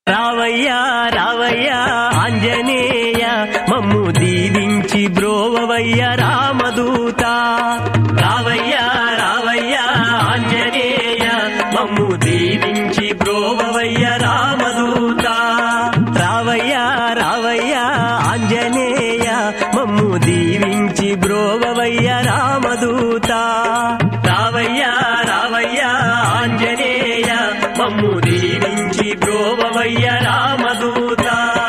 రావయ్యా రావయ్యా ఆంజనేయ మమ్ము దీవించి బ్రోవవయ్య రామదూత రావయ్యా రావయ్యా ఆంజనేయ మమ్ము దీవించి బ్రోవవయ్య రామదూత రావయ్యా రావయ్యా ఆంజనేయ మమ్ము దీవించి బ్రోవవయ్య రామదూత రావయ్యా రావయ్యా ఆంజనేయ మమ్ము దీవించి బ్రోవవయ్య రామదూత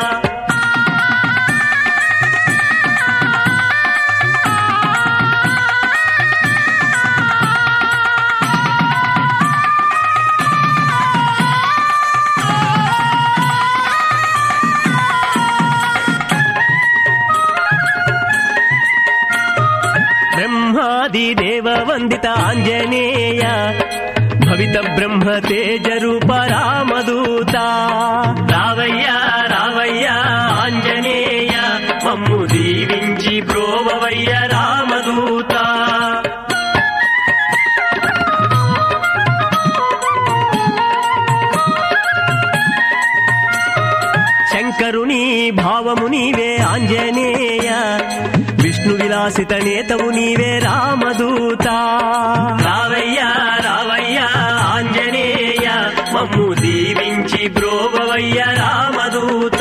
బ్రహ్మాది దేవ వందిత ఆంజనేయ భవిత బ్రహ్మ తేజ రూప రామదూత రావయ్యా రావయ్యా ఆంజనేయ మమ్ము దీవించి బ్రోవవయ్య రామదూత శంకరుని భావము నీవే ఆంజనేయ విష్ణు విలాసిత నేతవు నీవే రామదూత రావయ్యా రావయ్యా ఆంజనేయ మమ్ము దీవించి బ్రోవవయ్య రామదూత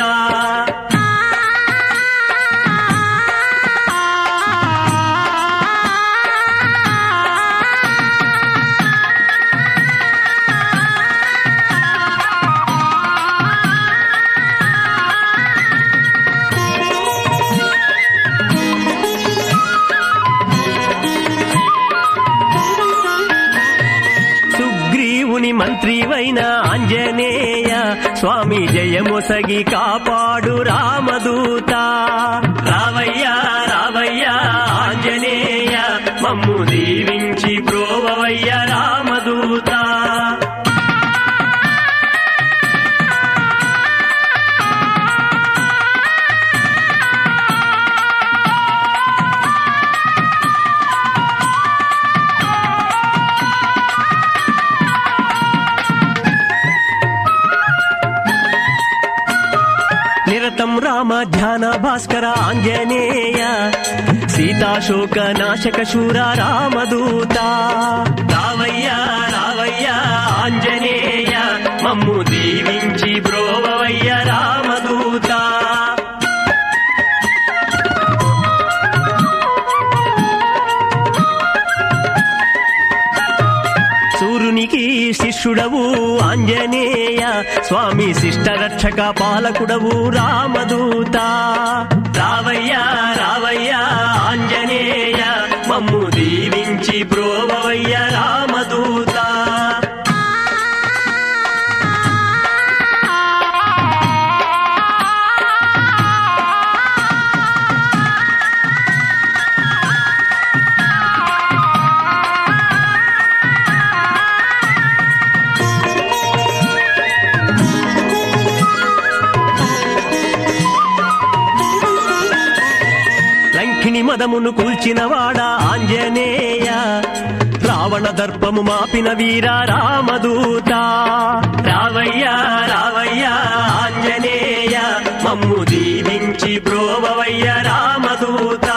సుగ్రీవుని మంత్రివైన ఆంజనేయ స్వామి జయమొసగి కాపాడు రామదూత రావయ్యా రావయ్యా ఆంజనేయ మమ్ము దీవించి బ్రోవవయ్య రామదూత నిరతం రామ ధ్యాన భాస్కర ఆంజనేయ సీతాశోక నాశక శూర రామదూత రావయ్యా రావయ్యా ఆంజనేయ మమ్ము దీవించి బ్రోవవయ్య రామదూత సూర్యునికి శిష్యుడవు ఆంజనేయ స్వామి శిష్ట రక్షక పాలకుడవు రామదూత రావయ్యా రావయ్యా ఆంజనేయ మమ్ము దీవించి బ్రోవవయ్య రామదూత లంకిని మదమును కూల్చినవాడ ఆంజనేయ రావణ దర్పము మాపిన వీర రామదూత రావయ్యా రావయ్యా ఆంజనేయ మమ్ము దీవించి బ్రోవవయ్య రామదూత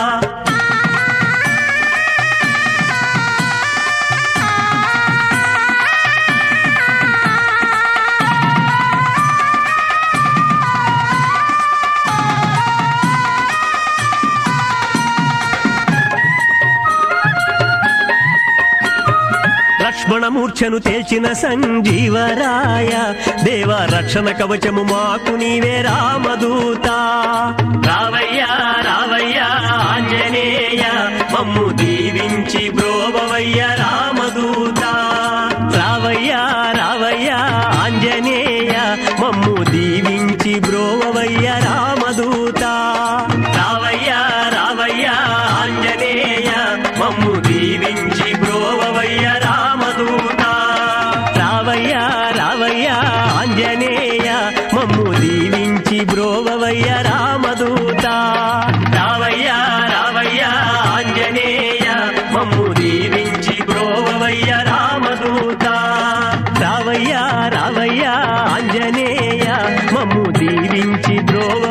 లక్ష్మణ మూర్ఛను తేల్చిన సంజీవరాయ దేవ రక్షణ కవచము మాకు నీవే రామదూత రావయ్యా రావయ్యా ఆంజనేయ మమ్ము దీవించి బ్రోవవయ్య రామదూత రావయ్యా రావయ్యా ఆంజనేయ మమ్ము దీవించి బ్రోవవయ్య రామదూత రావయ్యా రావయ్యా ఆంజనేయ మమ్ము దీవించి బ్రోవవయ్య రామదూత రావయ్యా రావయ్యా ఆంజనేయ మమ్ము దీవించి బ్రోవవయ్య రామదూత రావయ్యా రావయ్యా ఆంజనేయ మమ్ము దీవించి బ్రోవవయ్య రామదూత రావయ్యా రావయ్యా ఆంజనేయ దీవించి ద్రోవ